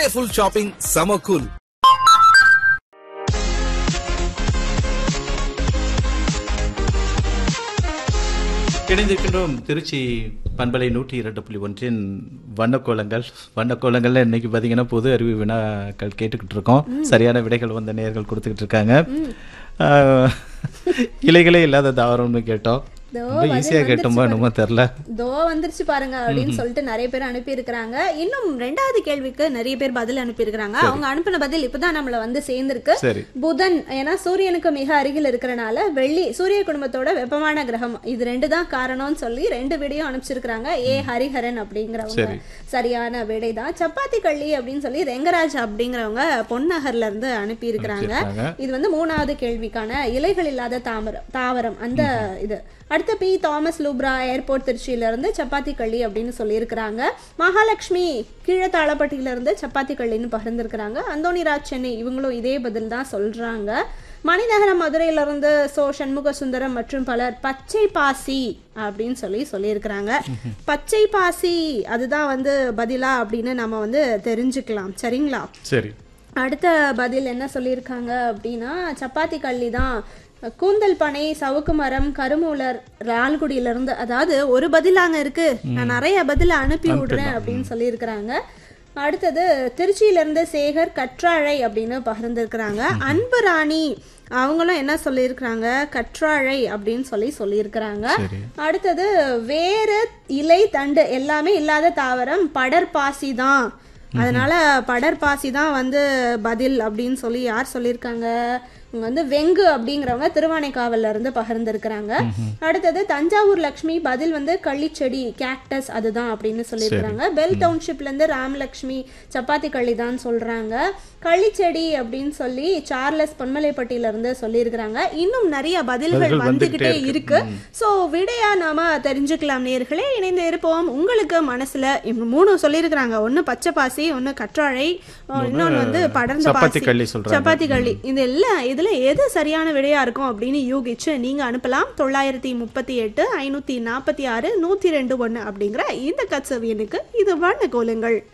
Full shopping சம cool இணைந்திருக்கின்றோம் திருச்சி பண்பலை நூற்றி இரண்டு புள்ளி ஒன்றின் வண்ணக்கோலங்கள் வண்ணக்கோலங்கள்ல இன்னைக்கு பார்த்தீங்கன்னா பொது அறிவு வினாக்கள் கேட்டுக்கிட்டு இருக்கோம் சரியான விடைகள் வந்த நேர்கள் கொடுத்துக்கிட்டு இருக்காங்க ஆஹ், இலைகளே இல்லாத தாவரம்னு கேட்டோம் இதோ ரொம்ப பதில் ஈஸியாக கேட்டோமோ வந்துருச்சு என்னமோ தெரில தோ வந்துருச்சு பாருங்க அப்படின்னு சொல்லிட்டு நிறைய பேர் அனுப்பி இருக்கிறாங்க இன்னும் ரெண்டாவது கேள்விக்கு நிறைய பேர் பதில் அனுப்பி இருக்கிறாங்க அவங்க அனுப்பின பதில் இப்பதான் நம்மள வந்து சேர்ந்திருக்கு சரி புதன் ஏன்னா சூரியனுக்கு மிக அருகில் இருக்கிறனால வெள்ளி சூரிய குடும்பத்தோட வெப்பமான கிரகம் இது ரெண்டு தான் காரணம்னு சொல்லி ரெண்டு விடையும் அனுப்பிச்சிருக்கிறாங்க ஏ ஹரிஹரன் அப்படிங்கிறவங்க சரி. சரியான விடை தான் சப்பாத்தி கள்ளி அப்படின்னு சொல்லி ரெங்கராஜ் அப்படிங்கிறவங்க பொன்னகர்ல இருந்து அனுப்பி இருக்கிறாங்க அனுப்பிச்சிருக்காங்க. இது வந்து மூணாவது கேள்விக்கான இலைகள் இல்லாத தாமரம் தாவரம் அந்த இது அடுத்த பி தாமஸ் லூப்ரா ஏர்போர்ட் திருச்சியில இருந்து சப்பாத்தி கள்ளி அப்படின்னு சொல்லியிருக்கிறாங்க மகாலட்சுமி கீழத்தாளப்பட்டியில இருந்து சப்பாத்தி கள்ளின்னு பகிர்ந்திருக்கிறாங்க அந்தோணிராஜ் சென்னை இவங்களும் இதே பதில் தான் சொல்றாங்க மணிநகரம் மதுரையில இருந்து சோ சண்முக சுந்தரம் மற்றும் பலர் பச்சை பாசி அப்படின்னு சொல்லி சொல்லியிருக்கிறாங்க பச்சை பாசி அதுதான் வந்து பதிலா அப்படின்னு நம்ம வந்து தெரிஞ்சுக்கலாம் சரிங்களா சரி அடுத்த பதில் என்ன சொல்லியிருக்காங்க அப்படின்னா சப்பாத்தி கள்ளி தான் கூந்தல் பனை சவுக்கு மரம் கருமூலர் லால்குடியில இருந்து அதாவது ஒரு பதிலாங்க இருக்கு நான் நிறைய பதில அனுப்பி விடுறேன் அப்படின்னு சொல்லியிருக்கிறாங்க அடுத்தது திருச்சியில இருந்து சேகர் கற்றாழை அப்படின்னு பகிர்ந்திருக்கிறாங்க அன்பு ராணி அவங்களும் என்ன சொல்லியிருக்கிறாங்க கற்றாழை அப்படின்னு சொல்லி சொல்லியிருக்கிறாங்க சரி அடுத்தது வேறு இலை தண்டு எல்லாமே இல்லாத தாவரம் படர்பாசி தான் அதனால படர்பாசி தான் வந்து பதில் அப்படின்னு சொல்லி யார் சொல்லியிருக்காங்க இவங்க வந்து வெங்கு அப்படிங்கிறவங்க திருவானைக்காவல்ல இருந்து பகிர்ந்திருக்கிறாங்க அடுத்தது தஞ்சாவூர் லக்ஷ்மி பதில் வந்து கள்ளிச்செடி கேக்டஸ் அதுதான் அப்படின்னு சொல்லியிருக்கிறாங்க பெல் டவுன்ஷிப்ல இருந்து ராமலக்ஷ்மி சப்பாத்தி கள்ளி தான் சொல்றாங்க கள்ளிச்செடி அப்படின்னு சொல்லி சார்லஸ் பொன்மலைப்பட்டியில இருந்து சொல்லியிருக்கிறாங்க இன்னும் நிறைய பதில்கள் பதில்கள் வந்துகிட்டே வந்துகிட்டே இருக்கு சோ விடையா நாம தெரிஞ்சுக்கலாம் நேர்களே இணைந்து இருப்போம் உங்களுக்கு மனசுல இவங்க மூணு சொல்லியிருக்கிறாங்க ஒண்ணு பச்சை பாசி ஒண்ணு கற்றாழை இன்னொன்னு வந்து படர்ந்த சப்பாத்தி பாசி கள்ளி சொல்றாங்க. சப்பாத்தி கள்ளி இது எல்லாம் இதுல எது சரியான விடையா இருக்கும் அப்படின்னு யூகிச்சு நீங்க அனுப்பலாம் தொள்ளாயிரத்தி முப்பத்தி எட்டு ஐநூத்தி நாற்பத்தி ஆறு நூத்தி ரெண்டு ஒண்ணு அப்படிங்கிற இந்த கட்சவியனுக்கு இது வண்ண கோலுங்கள்